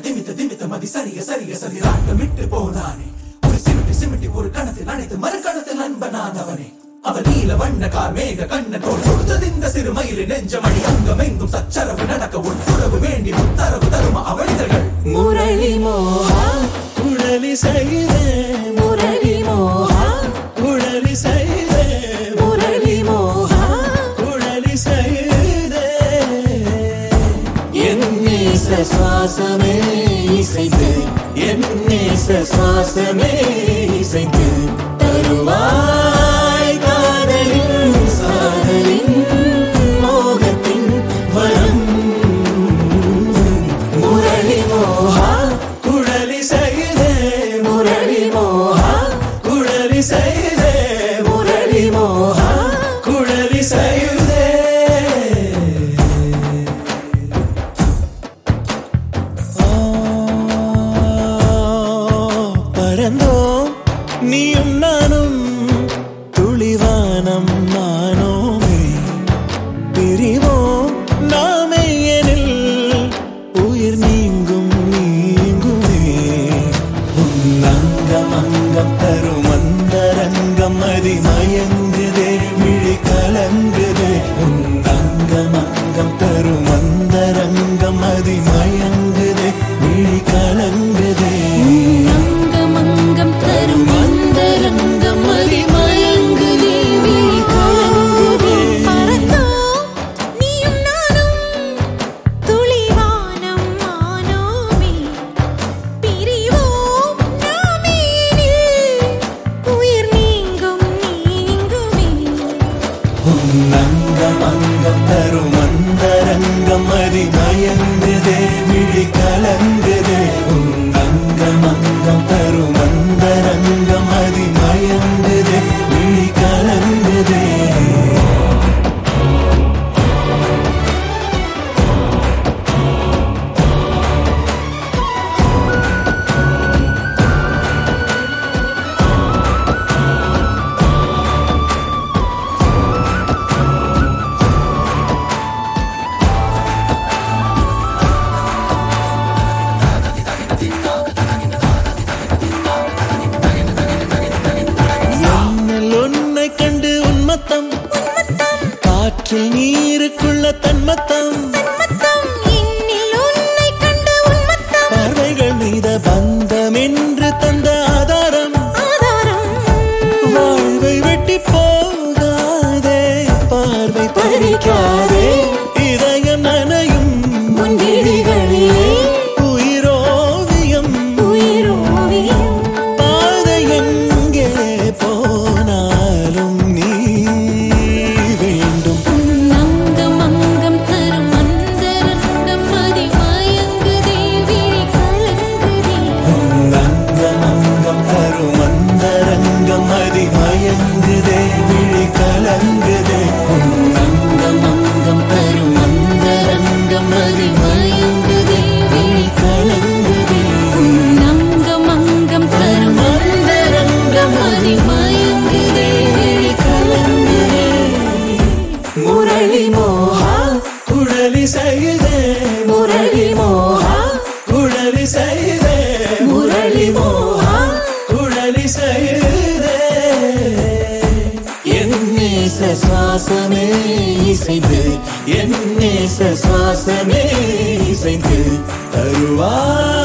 திமித்த திமித்த மதி சரிய சரிய சரி ராட்டமிட்டு போனானே ஒரு சிமிட்டி சிமிட்டி ஒரு கணத்தில் அனைத்து மறு கணத்தில் நண்பனானவனே அவன் நீல வண்ண கார் மேக கண்ணனோடு கொடுத்தது இந்த சிறு மயிலின் நெஞ்சமணி அங்கமெங்கும் சச்சரவு நடக்க உட்புறவு வேண்டி உத்தரவு தரும அவளிதழ்கள் முரளி மோகா குழலி செய்தே முரளி மோகா குழலி செய்தே முரளி மோகா குழலி செய்தே என் நேச சுவாசமே இசைத்து என் நேச சுவாசமே இசைத்து தருவாய் காதலின் சாதலின் மோகத்தின் வரம் முரளி மோகா குழலி செய்தே முரளி மோகா குழலி செய்தே முரளி மோகா குழலி செய்தே பறந்தோம் நீயும் நானும் துளிவானம் நானோமே பிரிவோம் நாமே எனில் உயிர் நீங்கும் நீங்குமே உன் அங்கம் அங்கம் தரும் அந்தரங்கம் அதி மயங்குதே விழி கலங்குதே உன் அங்கம் அங்கம் தரும் அந்தரங்கம் அதி மயங்குதே விழி கலங்குதே அங்கமங்கம் தரும் அந்தரங்கம் அதிமயங்குதே விழி கலங்குதே பறந்தோம் நீயும் நானும் துளிவானம் மானோமே பிரிவோம் நாமே எனில் உயிர் நீங்கும் நீங்குமே உன் அங்கம் அங்கம் தரும் அந்தரங்கம் அதி மயங்குதே விழி கலங்குதே உன் அங்கம் அங்கம் தரும் அந்தரங்கம் அதி மயங்குதே விழி கலங்குதே என்னில் உன்னை கண்டு உன்மத்தம் காற்றில் நீருக்குள்ள தன்மத்தம் மத்தம் இன்னில் உன்னை கண்டு உன்மத்தம் பார்வைகள் மீத பந்தம் என்று தந்த ஆதாரம் ஆதாரம் வாழ்வை வெட்டி போகாதே பார்வை பறிக்காதே இதயம் நனையும் முன்விழிகளிலே உயிரோவியம் உயிரோவியம் பாதை எங்கே போனாலும் நீ வேண்டும் அங்கம் அங்கம் தரும் அந்தரங்கம் அதிமயங்குதே விழி கலங்குதே அங்கம் அங்கம் தரும் அந்தரங்கம் அதி மயங்குதே விழி கலங்குதே அங்கம் அங்கம் தரும் அந்தரங்கம் அதிமயங்குதே விழி கலங்குதே அங்கம் அங்கம் தரும் அந்தரங்கம் அதிமயங்குதே விழி கலங்குதே முரளி மோகா குழலி செய்தே முரளி மோகா குழலி செய்தே முரளி மோகா குழலி செய்தே என் நேச சுவாசமே இசைந்து என் நேச சுவாசமே இசைந்து தருவாய்